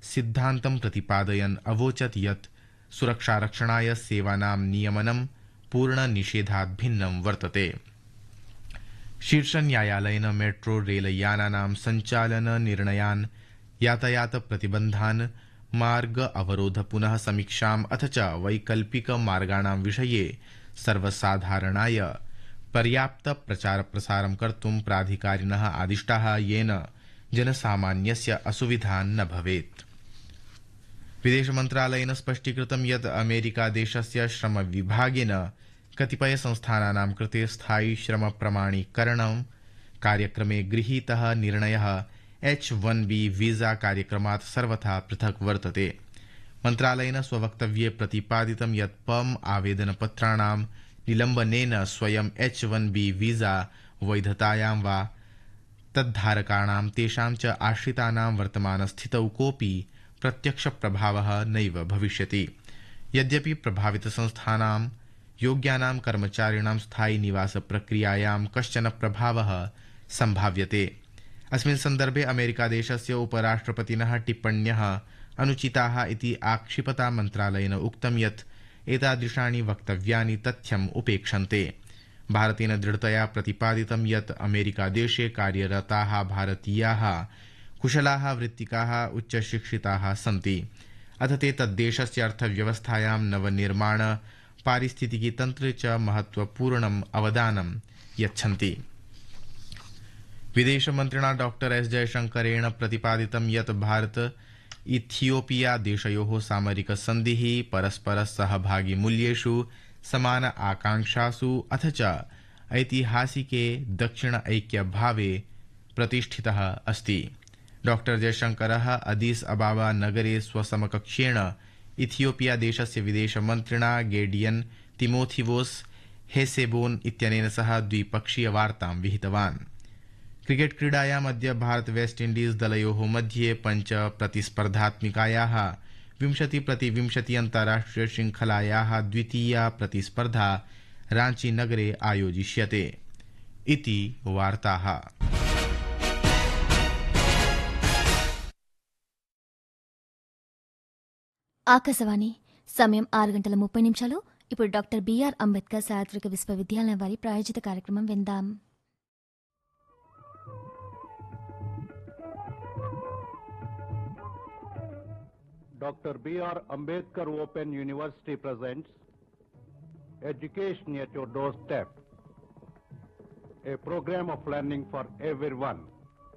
सिद्धान्तं प्रतिपादयन् अवोचत् यत् सुरक्षारक्षणाय सेवानां नियमनं पूर्णनिषेधात् भिन्नं वर्तते शीर्षन्यायालयेन मेट्रो रेलयानानां सञ्चालन निर्णयान् यातायात प्रतिबन्धान् मार्ग अवरोध पुनः समीक्षाम् अथ च वैकल्पिक मार्गाणां विषये सर्वसाधारणाय पर्याप्त प्रचार प्रसारं कर्तुं प्राधिकारिणः आदिष्टाः येन जनसामान्यस्य असुविधा न भवेत् विदेशमन्त्रालयेन स्पष्टीकृतं यत् अमेरिकादेशस्य श्रमविभागेन कतिपय संस्थानानां कृते स्थायि श्रम प्रमाणीकरणं कार्यक्रमे गृहीतः निर्णयः एच वन बी वीजा कार्यक्रमात् सर्वथा पृथक् वर्तते मन्त्रालयेन स्ववक्तव्ये प्रतिपादितं यत् पम आवेदनपत्राणां निलम्बनेन स्वयं एच वन बी वीजा वैधतायां वा तद्धारकाणां तेषां च आश्रितानां वर्तमानस्थितौ कोऽपि प्रत्यक्षप्रभावः नैव भविष्यति यद्यपि प्रभावितसंस्थानां योग्यानां कर्मचारिणां स्थायि निवास प्रक्रियायां कश्चन प्रभावः सम्भाव्यते अस्मिन् सन्दर्भे अमेरिकादेशस्य उपराष्ट्रपतिनः टिप्पण्यः अनुचिताः इति आक्षिपता मन्त्रालयेन उक्तं यत् एतादृशानि वक्तव्यानि तथ्यम् उपेक्षन्ते भारतेन दृढतया प्रतिपादितं यत् अमेरिकादेशे कार्यरताः भारतीयाः कुशलाः वृत्तिकाः उच्चशिक्षिताः सन्ति अथ ते तद्देशस्य अर्थव्यवस्थायां नवनिर्माण पारिस्थितिकीतन्त्रे च महत्वपूर्णम् अवदानं यच्छन्ति विदेशमन्त्रिणा डॉ एस जयशंकरेण प्रतिपादितं यत् भारत इथियोपिया देशयोः सामरिक सन्धिः परस्पर सहभागि मूल्येषु समान आकांक्षासु अथ च ऐतिहासिके दक्षिण ऐक्यभावे प्रतिष्ठितः अस्ति डॉ जयशंकरः अदीस अबाबा नगरे स्वसमकक्षेण इथियोपिया देशस्य विदेशमन्त्रिणा गेडियन तिमोथिवोस हेसेबोन इत्यनेन सह द्विपक्षीय वार्तां विहितवान् क्रिकेट क्रीडायाम् अद्य भारत वेस्ट इण्डीज दलयोः मध्ये पञ्च प्रतिस्पर्धात्मिकायाः विंशति प्रति विंशति अन्ताराष्ट्रिय शृङ्खलायाः द्वितीया प्रतिस्पर्धा रांची नगरे आयोजिष्यते इति वार्ताः ఆకాశవాణి సమయం ఆరు గంటల ముప్పై నిమిషాలు ఇప్పుడు డాక్టర్ బిఆర్ అంబేద్కర్ చారిత్రక విశ్వవిద్యాలయం వారి ప్రాయోజిత కార్యక్రమం విందాం Dr. B.R. Ambedkar Open University presents Education at Your Doorstep, a program of learning for everyone.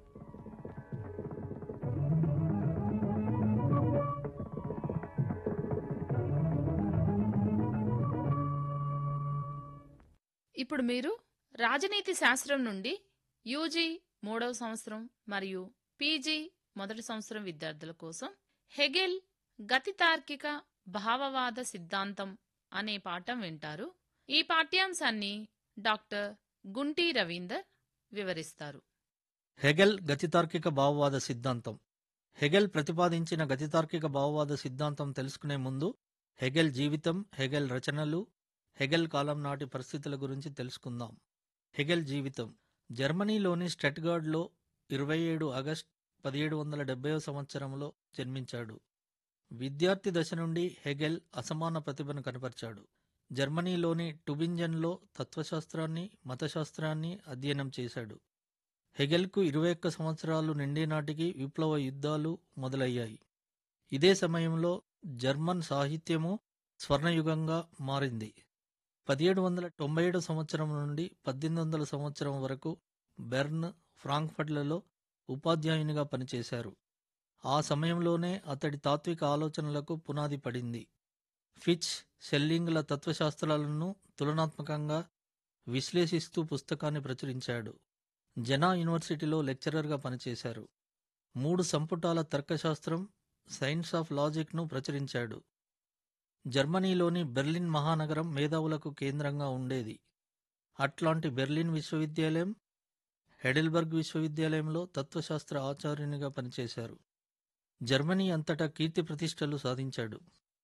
ఇప్పుడు మీరు రాజనీతి శాస్త్రం నుండి యూజీ మూడవ సంవత్సరం మరియు పీజీ మొదటి సంవత్సరం విద్యార్థుల కోసం హెగెల్ గతి తార్కిక భావవాద సిద్ధాంతం అనే పాఠం వింటారు ఈ పాఠ్యాంశాన్ని డాక్టర్ గుంటి రవీందర్ వివరిస్తారు హెగెల్ గతితార్కిక భావవాద సిద్ధాంతం హెగెల్ ప్రతిపాదించిన గతితార్కిక భావవాద సిద్ధాంతం తెలుసుకునే ముందు హెగెల్ జీవితం హెగెల్ రచనలు హెగెల్ కాలం నాటి పరిస్థితుల గురించి తెలుసుకుందాం హెగెల్ జీవితం జర్మనీలోని స్టెట్గార్డ్లో ఇరవై ఏడు ఆగస్ట్ పదిహేడు వందల డెబ్బై సంవత్సరంలో జన్మించాడు విద్యార్థి దశ నుండి హెగెల్ అసమాన ప్రతిభను కనపరిచాడు జర్మనీలోని టుబింజన్లో తత్వశాస్త్రాన్ని మతశాస్త్రాన్ని అధ్యయనం చేశాడు హెగెల్కు ఇరవై ఒక్క సంవత్సరాలు నిండే నాటికి విప్లవ యుద్ధాలు మొదలయ్యాయి ఇదే సమయంలో జర్మన్ సాహిత్యము స్వర్ణయుగంగా మారింది పదిహేడు వందల తొంభై ఏడు సంవత్సరం నుండి పద్దెనిమిది వందల సంవత్సరం వరకు బెర్న్ ఫ్రాంక్ఫర్ట్లలో ఉపాధ్యాయునిగా పనిచేశారు ఆ సమయంలోనే అతడి తాత్విక ఆలోచనలకు పునాది పడింది ఫిచ్ షెల్లింగ్ల తత్వశాస్త్రాలను తులనాత్మకంగా విశ్లేషిస్తూ పుస్తకాన్ని ప్రచురించాడు జనా యూనివర్సిటీలో లెక్చరర్గా పనిచేశారు మూడు సంపుటాల తర్కశాస్త్రం సైన్స్ ఆఫ్ లాజిక్ను ప్రచురించాడు జర్మనీలోని బెర్లిన్ మహానగరం మేధావులకు కేంద్రంగా ఉండేది అట్లాంటి బెర్లిన్ విశ్వవిద్యాలయం హెడెల్బర్గ్ విశ్వవిద్యాలయంలో తత్వశాస్త్ర ఆచార్యునిగా పనిచేశారు జర్మనీ అంతటా కీర్తి ప్రతిష్టలు సాధించాడు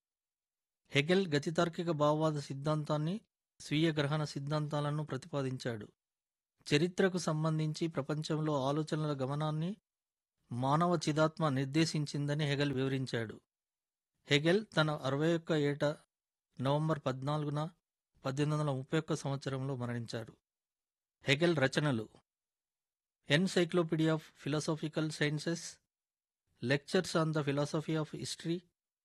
హెగెల్ గతితార్కిక భావవాద సిద్ధాంతాన్ని స్వీయ గ్రహణ సిద్ధాంతాలను ప్రతిపాదించాడు చరిత్రకు సంబంధించి ప్రపంచంలో ఆలోచనల గమనాన్ని మానవ చిదాత్మ నిర్దేశించిందని హెగెల్ వివరించాడు హెగెల్ తన అరవై ఒక్క ఏట నవంబర్ పద్నాలుగున పద్దెనిమిది వందల ముప్పై ఒక్క సంవత్సరంలో మరణించాడు హెగెల్ రచనలు encyclopedia of philosophical sciences lectures on the philosophy of history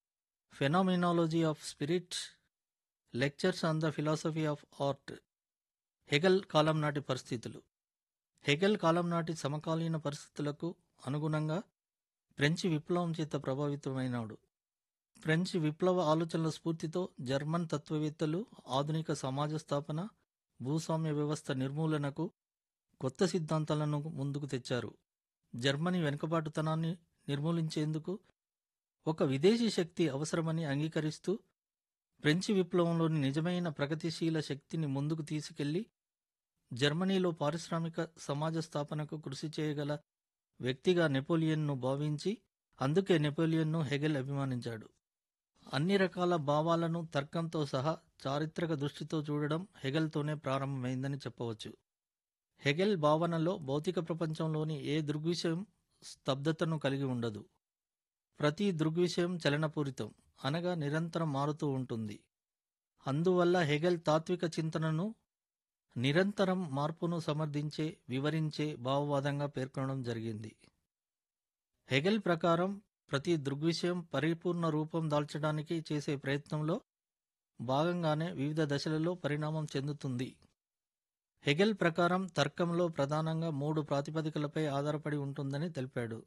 phenomenology of spirit lectures on the philosophy of art Hegel కాలం నాటి పరిస్థితులు హెగెల్ కాలం నాటి సమకాలీన పరిస్థితులకు అనుగుణంగా ఫ్రెంచి విప్లవం చేత ప్రభావితమైనాడు ఫ్రెంచ్ విప్లవ ఆలోచనల స్ఫూర్తితో జర్మన్ తత్వవేత్తలు ఆధునిక సమాజ స్థాపన భూస్వామ్య వ్యవస్థ నిర్మూలనకు కొత్త సిద్ధాంతాలను ముందుకు తెచ్చారు జర్మనీ వెనుకబాటుతనాన్ని నిర్మూలించేందుకు ఒక విదేశీ శక్తి అవసరమని అంగీకరిస్తూ ఫ్రెంచి విప్లవంలోని నిజమైన ప్రగతిశీల శక్తిని ముందుకు తీసుకెళ్లి జర్మనీలో పారిశ్రామిక సమాజ స్థాపనకు కృషి చేయగల వ్యక్తిగా నెపోలియన్ను భావించి అందుకే నెపోలియన్ను హెగెల్ అభిమానించాడు అన్ని రకాల భావాలను తర్కంతో సహా చారిత్రక దృష్టితో చూడడం హెగెల్తోనే ప్రారంభమైందని చెప్పవచ్చు హెగెల్ భావనలో భౌతిక ప్రపంచంలోని ఏ దృగ్విషయం స్తబ్దతను కలిగి ఉండదు ప్రతి దృగ్విషయం చలనపూరితం అనగా నిరంతరం మారుతూ ఉంటుంది అందువల్ల హెగెల్ తాత్విక చింతనను నిరంతరం మార్పును సమర్థించే వివరించే భావవాదంగా పేర్కొనడం జరిగింది హెగెల్ ప్రకారం ప్రతి దృగ్విషయం పరిపూర్ణ రూపం దాల్చడానికి చేసే ప్రయత్నంలో భాగంగానే వివిధ దశలలో పరిణామం చెందుతుంది హెగెల్ ప్రకారం తర్కంలో ప్రధానంగా మూడు ప్రాతిపదికలపై ఆధారపడి ఉంటుందని తెలిపాడు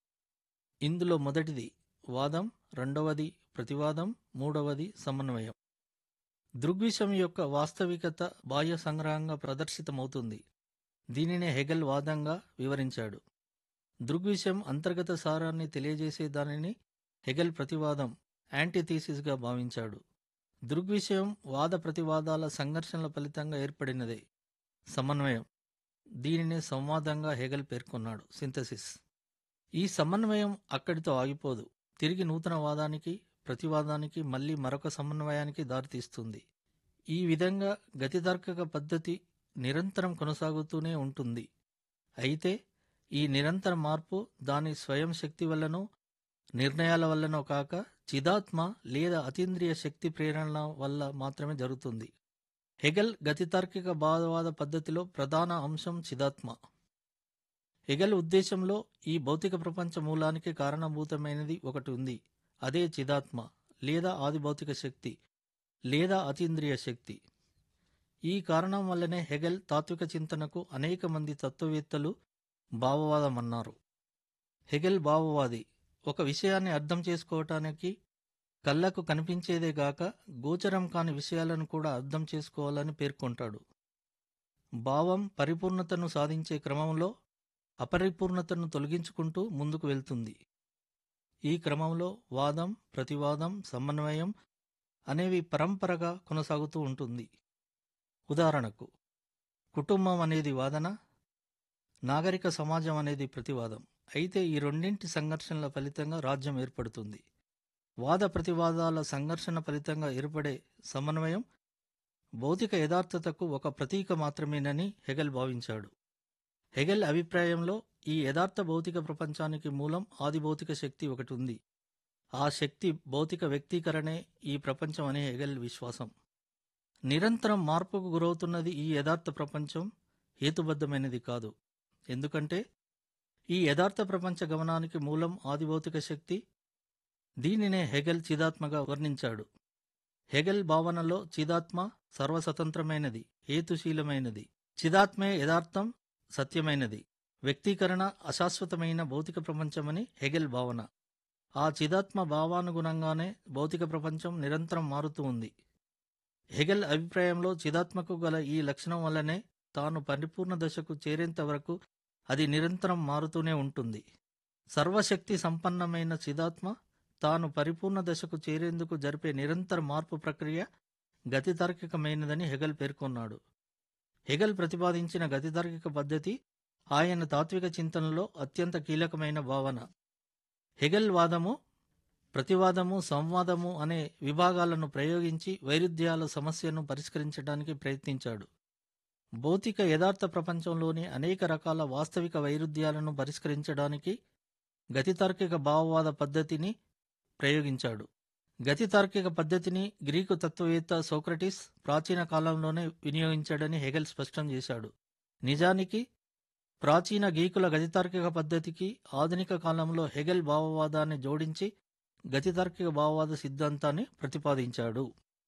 ఇందులో మొదటిది వాదం రెండవది ప్రతివాదం మూడవది సమన్వయం దృగ్విషయం యొక్క వాస్తవికత బాహ్య సంగ్రహంగా ప్రదర్శితమవుతుంది దీనినే హెగెల్ వాదంగా వివరించాడు దృగ్విషయం అంతర్గత సారాన్ని తెలియజేసే దానిని హెగెల్ ప్రతివాదం యాంటీథీసిస్గా భావించాడు దృగ్విషయం వాద ప్రతివాదాల సంఘర్షణల ఫలితంగా ఏర్పడినదే సమన్వయం దీనినే సంవాదంగా హెగెల్ పేర్కొన్నాడు సింథసిస్ ఈ సమన్వయం అక్కడితో ఆగిపోదు తిరిగి నూతన వాదానికి ప్రతివాదానికి మళ్ళీ మరొక సమన్వయానికి దారితీస్తుంది ఈ విధంగా గతితార్కిక పద్ధతి నిరంతరం కొనసాగుతూనే ఉంటుంది అయితే ఈ నిరంతర మార్పు దాని స్వయం శక్తి వల్లనో నిర్ణయాల వల్లనో కాక చిదాత్మ లేదా అతీంద్రియ శక్తి ప్రేరణ వల్ల మాత్రమే జరుగుతుంది హెగెల్ గతితార్కిక భావవాద పద్ధతిలో ప్రధాన అంశం చిదాత్మ హెగెల్ ఉద్దేశంలో ఈ భౌతిక ప్రపంచ మూలానికి కారణభూతమైనది ఒకటి ఉంది అదే చిదాత్మ లేదా ఆది భౌతిక శక్తి లేదా అతీంద్రియ శక్తి ఈ కారణం వల్లనే హెగెల్ తాత్విక చింతనకు అనేక మంది తత్వవేత్తలు భావవాదం అన్నారు హెగెల్ భావవాది ఒక విషయాన్ని అర్థం చేసుకోవటానికి కళ్ళకు కనిపించేదే గాక గోచరం కాని విషయాలను కూడా అర్థం చేసుకోవాలని పేర్కొంటాడు భావం పరిపూర్ణతను సాధించే క్రమంలో అపరిపూర్ణతను తొలగించుకుంటూ ముందుకు వెళ్తుంది ఈ క్రమంలో వాదం ప్రతివాదం సమన్వయం అనేవి పరంపరగా కొనసాగుతూ ఉంటుంది ఉదాహరణకు కుటుంబం అనేది వాదన నాగరిక సమాజం అనేది ప్రతివాదం అయితే ఈ రెండింటి సంఘర్షణల ఫలితంగా రాజ్యం ఏర్పడుతుంది వాద ప్రతివాదాల సంఘర్షణ ఫలితంగా ఏర్పడే సమన్వయం భౌతిక యథార్థతకు ఒక ప్రతీక మాత్రమేనని హెగెల్ భావించాడు హెగెల్ అభిప్రాయంలో ఈ యథార్థ భౌతిక ప్రపంచానికి మూలం ఆది భౌతిక శక్తి ఒకటి ఉంది ఆ శక్తి భౌతిక వ్యక్తీకరణే ఈ ప్రపంచం అనే హెగెల్ విశ్వాసం నిరంతరం మార్పుకు గురవుతున్నది ఈ యథార్థ ప్రపంచం హేతుబద్ధమైనది కాదు ఎందుకంటే ఈ యథార్థ ప్రపంచ గమనానికి మూలం ఆది భౌతిక శక్తి దీనినే హెగెల్ చిదాత్మగా వర్ణించాడు హెగెల్ భావనలో చిదాత్మ సర్వస్వతంత్రమైనది హేతుశీలమైనది చిదాత్మే యథార్థం సత్యమైనది వ్యక్తీకరణ అశాశ్వతమైన భౌతిక ప్రపంచమని హెగెల్ భావన ఆ చిదాత్మ భావానుగుణంగానే భౌతిక ప్రపంచం నిరంతరం మారుతూ ఉంది హెగెల్ అభిప్రాయంలో చిదాత్మకు గల ఈ లక్షణం వల్లనే తాను పరిపూర్ణ దశకు చేరేంత వరకు అది నిరంతరం మారుతూనే ఉంటుంది సర్వశక్తి సంపన్నమైన చిదాత్మ తాను పరిపూర్ణ దశకు చేరేందుకు జరిపే నిరంతర మార్పు ప్రక్రియ గతితార్కికమైనదని హెగెల్ పేర్కొన్నాడు హెగెల్ ప్రతిపాదించిన గతితార్కిక పద్ధతి ఆయన తాత్విక చింతనలో అత్యంత కీలకమైన భావన హెగెల్ వాదము ప్రతివాదము సంవాదము అనే విభాగాలను ప్రయోగించి వైరుధ్యాల సమస్యను పరిష్కరించడానికి ప్రయత్నించాడు భౌతిక యథార్థ ప్రపంచంలోని అనేక రకాల వాస్తవిక వైరుధ్యాలను పరిష్కరించడానికి గతితార్కిక భావవాద పద్ధతిని ప్రయోగించాడు గతి తార్కిక పద్ధతిని గ్రీకు తత్వవేత్త సోక్రటీస్ ప్రాచీన కాలంలోనే వినియోగించాడని హెగెల్ స్పష్టం చేశాడు నిజానికి ప్రాచీన గ్రీకుల గతితార్కిక పద్ధతికి ఆధునిక కాలంలో హెగెల్ భావవాదాన్ని జోడించి గతితార్కిక భావవాద సిద్ధాంతాన్ని ప్రతిపాదించాడు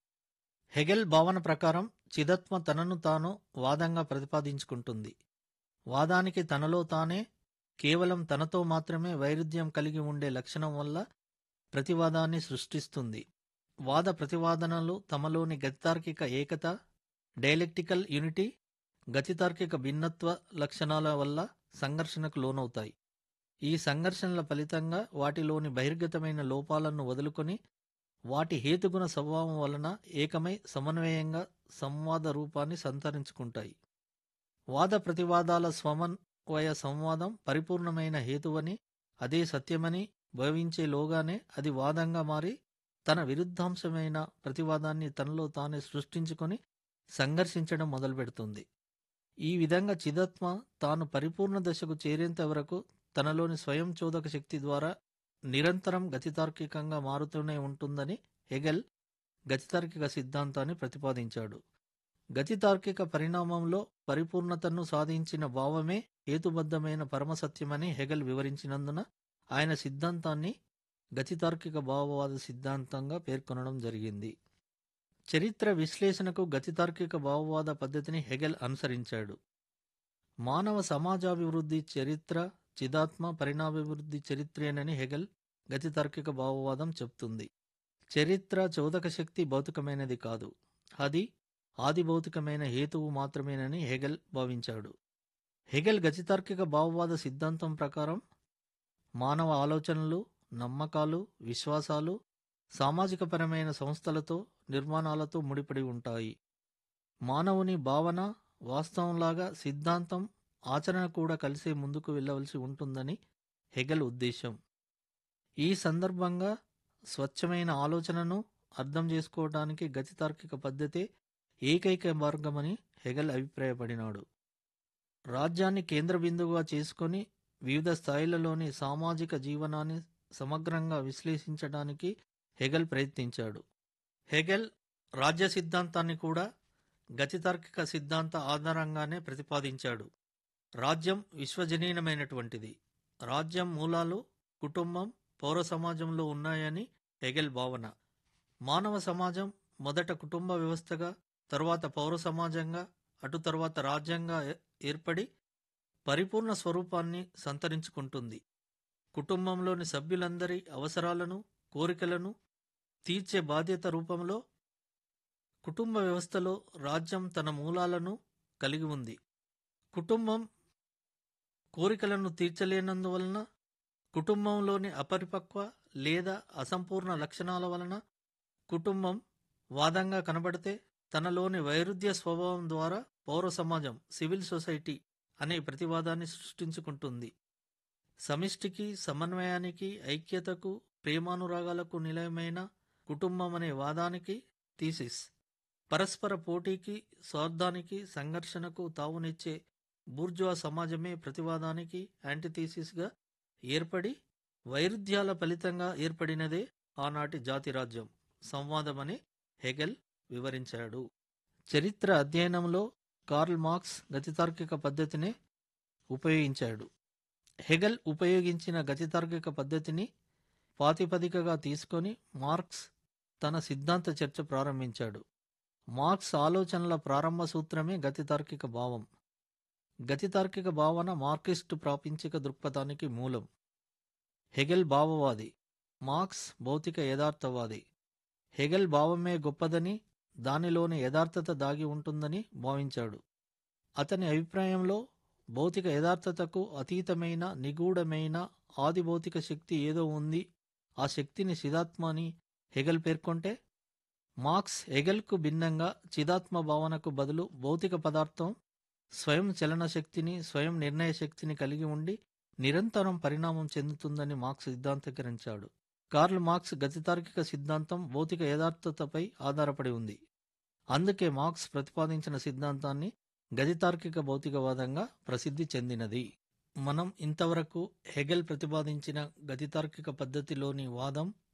హెగెల్ భావన ప్రకారం చిదత్మ తనను తాను వాదంగా ప్రతిపాదించుకుంటుంది వాదానికి తనలో తానే కేవలం తనతో మాత్రమే వైరుధ్యం కలిగి ఉండే లక్షణం వల్ల ప్రతివాదాన్ని సృష్టిస్తుంది వాద ప్రతివాదనలు తమలోని గతితార్కిక ఏకత డైలెక్టికల్ యూనిటీ గతితార్కిక భిన్నత్వ లక్షణాల వల్ల సంఘర్షణకు లోనవుతాయి ఈ సంఘర్షణల ఫలితంగా వాటిలోని బహిర్గతమైన లోపాలను వదులుకొని వాటి హేతుగుణ స్వభావం వలన ఏకమై సమన్వయంగా సంవాద రూపాన్ని సంతరించుకుంటాయి వాద ప్రతివాదాల స్వమన్వయ సంవాదం పరిపూర్ణమైన హేతువని అదే సత్యమని భావించేలోగానే అది వాదంగా మారి తన విరుద్ధాంశమైన ప్రతివాదాన్ని తనలో తానే సృష్టించుకొని సంఘర్షించడం మొదలుపెడుతుంది ఈ విధంగా చిదత్మ తాను పరిపూర్ణ దశకు చేరేంత వరకు తనలోని స్వయం చోదక శక్తి ద్వారా నిరంతరం గతితార్కికంగా మారుతూనే ఉంటుందని హెగెల్ గతితార్కిక సిద్ధాంతాన్ని ప్రతిపాదించాడు గతితార్కిక పరిణామంలో పరిపూర్ణతను సాధించిన భావమే హేతుబద్ధమైన పరమసత్యమని హెగెల్ వివరించినందున ఆయన సిద్ధాంతాన్ని గతితార్కిక భావవాద సిద్ధాంతంగా పేర్కొనడం జరిగింది చరిత్ర విశ్లేషణకు గతితార్కిక భావవాద పద్ధతిని హెగెల్ అనుసరించాడు మానవ సమాజాభివృద్ధి చరిత్ర చిదాత్మ పరిణామాభివృద్ధి చరిత్రేనని హెగెల్ గతితార్కిక భావవాదం చెప్తుంది చరిత్ర చోదక శక్తి భౌతికమైనది కాదు అది ఆది భౌతికమైన హేతువు మాత్రమేనని హెగెల్ భావించాడు హెగెల్ గతితార్కిక భావవాద సిద్ధాంతం ప్రకారం మానవ ఆలోచనలు నమ్మకాలు విశ్వాసాలు సామాజికపరమైన సంస్థలతో నిర్మాణాలతో ముడిపడి ఉంటాయి మానవుని భావన వాస్తవంలాగా సిద్ధాంతం ఆచరణ కూడా కలిసే ముందుకు వెళ్ళవలసి ఉంటుందని హెగెల్ ఉద్దేశం ఈ సందర్భంగా స్వచ్ఛమైన ఆలోచనను అర్థం చేసుకోవడానికి గతితార్కిక పద్ధతే ఏకైక మార్గమని హెగెల్ అభిప్రాయపడినాడు రాజ్యాన్ని కేంద్ర బిందువుగా చేసుకొని వివిధ స్థాయిలలోని సామాజిక జీవనాన్ని సమగ్రంగా విశ్లేషించడానికి హెగెల్ ప్రయత్నించాడు హెగెల్ రాజ్య సిద్ధాంతాన్ని కూడా గతితార్కిక సిద్ధాంత ఆధారంగానే ప్రతిపాదించాడు రాజ్యం విశ్వజనీనమైనటువంటిది రాజ్యం మూలాలు కుటుంబం పౌర సమాజంలో ఉన్నాయని హెగెల్ భావన మానవ సమాజం మొదట కుటుంబ వ్యవస్థగా తరువాత పౌర సమాజంగా అటు తరువాత రాజ్యంగా ఏ- ఏర్పడి పరిపూర్ణ స్వరూపాన్ని సంతరించుకుంటుంది కుటుంబంలోని సభ్యులందరి అవసరాలను కోరికలను తీర్చే బాధ్యత రూపంలో కుటుంబ వ్యవస్థలో రాజ్యం తన మూలాలను కలిగి ఉంది కుటుంబం కోరికలను తీర్చలేనందువలన కుటుంబంలోని అపరిపక్వ లేదా అసంపూర్ణ లక్షణాల వలన కుటుంబం వాదంగా కనబడితే తనలోని వైరుధ్య స్వభావం ద్వారా పౌర సమాజం సివిల్ సొసైటీ అనే ప్రతివాదాన్ని సృష్టించుకుంటుంది సమిష్టికి సమన్వయానికి ఐక్యతకు ప్రేమానురాగాలకు నిలయమైన కుటుంబం అనే వాదానికి థీసిస్ పరస్పర పోటీకి స్వార్థానికి సంఘర్షణకు తావునిచ్చే బూర్జువా సమాజమే ప్రతివాదానికి యాంటీథీసిస్గా ఏర్పడి వైరుధ్యాల ఫలితంగా ఏర్పడినదే ఆనాటి జాతిరాజ్యం సంవాదమని హెగెల్ వివరించాడు చరిత్ర అధ్యయనంలో కార్ల్ మార్క్స్ గతితార్కిక పద్ధతిని ఉపయోగించాడు హెగెల్ ఉపయోగించిన గతితార్కిక పద్ధతిని ప్రాతిపదికగా తీసుకొని మార్క్స్ తన సిద్ధాంత చర్చ ప్రారంభించాడు మార్క్స్ ఆలోచనల ప్రారంభ సూత్రమే గతితార్కిక భావం గతితార్కిక భావన మార్కిస్టు ప్రాపంచిక దృక్పథానికి మూలం హెగెల్ భావవాది మార్క్స్ భౌతిక యథార్థవాది హెగెల్ భావమే గొప్పదని దానిలోని యథార్థత దాగి ఉంటుందని భావించాడు అతని అభిప్రాయంలో భౌతిక యథార్థతకు అతీతమైన నిగూఢమైన ఆది భౌతిక శక్తి ఏదో ఉంది ఆ శక్తిని చిదాత్మ అని హెగెల్ పేర్కొంటే మార్క్స్ హెగెల్కు భిన్నంగా చిదాత్మ భావనకు బదులు భౌతిక పదార్థం స్వయం చలన శక్తిని స్వయం నిర్ణయ శక్తిని కలిగి ఉండి నిరంతరం పరిణామం చెందుతుందని మార్క్స్ సిద్ధాంతీకరించాడు కార్ల్ మార్క్స్ గతితార్కిక సిద్ధాంతం భౌతిక యథార్థతపై ఆధారపడి ఉంది అందుకే మార్క్స్ ప్రతిపాదించిన సిద్ధాంతాన్ని గతితార్కిక భౌతికవాదంగా ప్రసిద్ధి చెందినది మనం ఇంతవరకు హెగెల్ ప్రతిపాదించిన గతితార్కిక పద్ధతిలోని వాదం